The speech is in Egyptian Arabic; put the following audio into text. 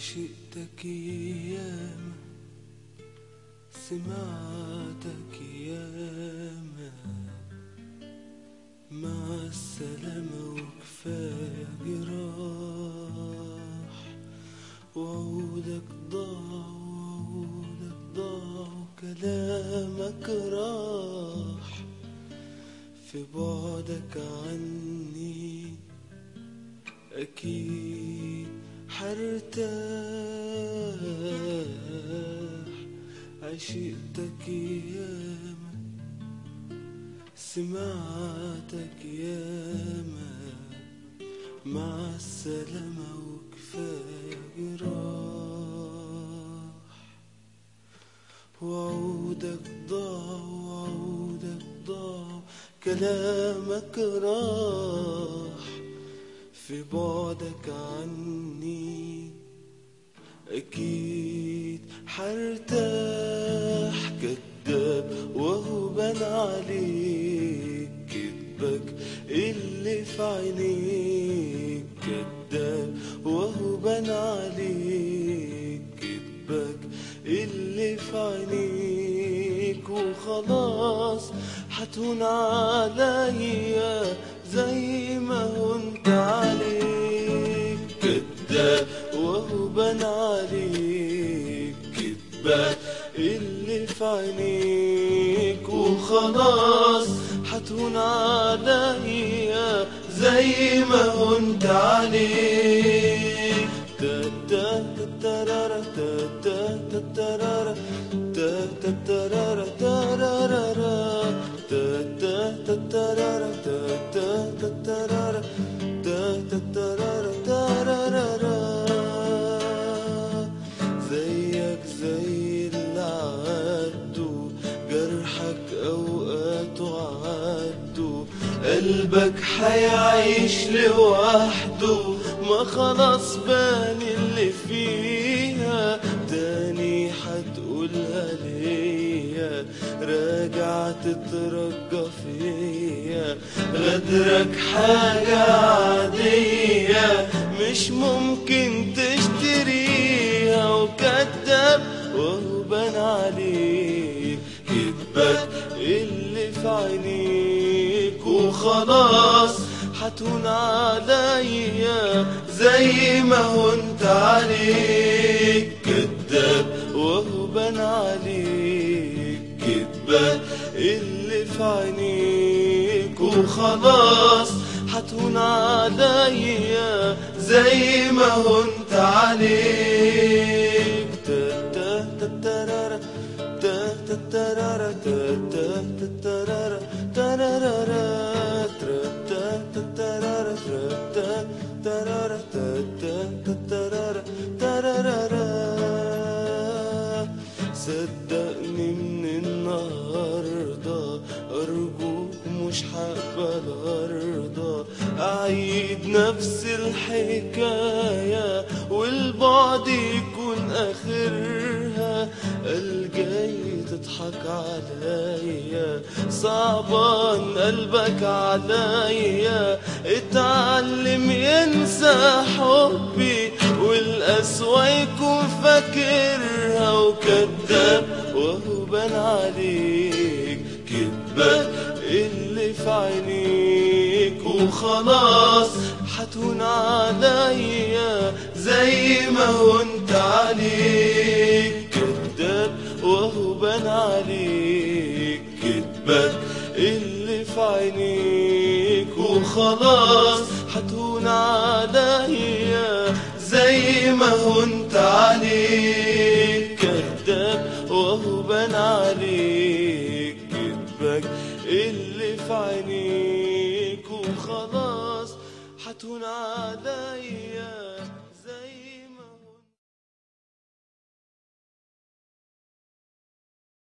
عشقتك ياما سمعتك ياما مع السلامة وكفاية جراح وعودك ضاع وعودك ضاع وكلامك راح في بعدك عني أكيد حرتاح عشقتك ياما سمعتك ياما مع السلامة وكفاية جراح وعودك ضاع وعودك ضاع كلامك راح في بعدك عني أكيد حرتاح كداب وهو بان عليك كدبك اللي في عينيك كداب وهو بان عليك كدبك اللي في عينيك وخلاص حتهون عليا زي ما هنت عليك كداب وهو بان عليك كدبك اللي في عينيك وخلاص حتهون عليا زي ما هنت عليك تا تا تا ترارا تا تا تا ترارا تا تا ترارا ترارا تا تا تا ترارا تا تا تا ترارا تا تا ترارا ترارا زيك زي اللي عدوا جرحك اوقاته عدوا قلبك حيعيش لوحده ما خلاص بان اللي فيها تاني حتقولها ليا راجع تترجى فيا غدرك حاجة عادية مش ممكن تشتريها وكذاب وهو بان عليك كدبك اللي في عينيك وخلاص حتهون عليا زي ما هنت عليك كداب وهو بان عليك كدبك اللي في عينيك وخلاص حتهون عليا زي ما هنت عليك تا تا تا ترارا تا تا ترارا تا تا تا ترارا ترارا ترا تا تا ترارا ترا تا ترارا تا تا تا ترارا ترارا صدقني من النهارده ارجوك مش هقبل ارضى اعيد نفس الحكايه والبعد يكون اخرها الجاي تضحك عليا صعبان قلبك عليا اتعلم ينسى حبي والقسوة يكون فاكرها وكذاب وهو بان عليك كدبك اللي في عينيك وخلاص حتهون عليا زي ما هنت عليك كداب وهو بان عليك كدبك اللي في عينيك وخلاص حتهون عليا زي ما هنت عليك كداب وهو بان عليك كدبك اللي في عينيك وخلاص حتهون عليا